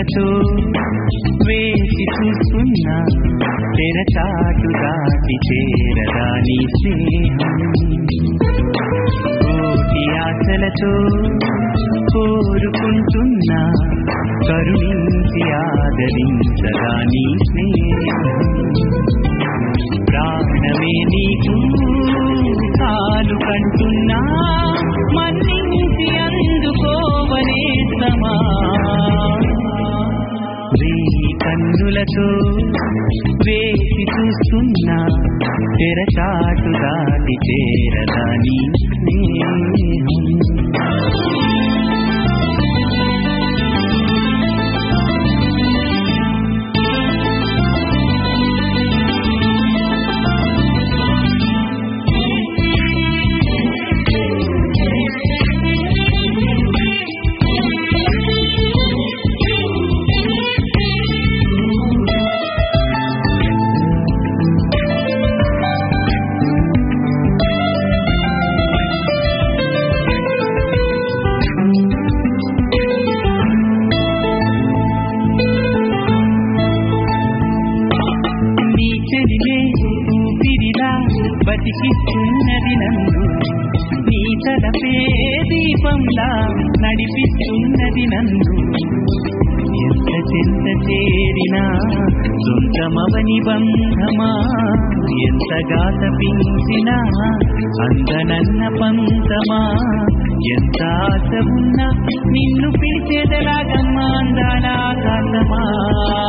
కన్నులతో వేసి చూస్తున్నా తెరచాటు దాటి చేరదా నీ స్నేహం కోటి ఆశలతో కోరుకుంటున్నా కరుణించి ఆదరించదా నీ స్నేహం ప్రాణమే నీకు కాలు కంటున్నా మన్నించి అందుకోవనే సమా వెయ్యి కన్నులతో వేసి చూస్తున్నా తెరచాటు దాటి చేరదాని స్నేహం నీ చెలిలే ఊపిరిలా బతికిస్తున్నది నన్ను నీ తలపే దీపంలా నడిపిస్తున్నది నన్ను ఎంత చెంత చేరినా సొంతమవని బంధమా ఎంతగా తపించినా అందనన్న పంతమా ఎంత ఆశ ఉన్నా నిన్ను పిలిచేదలాగమ్మా అందాల ఆకాశమా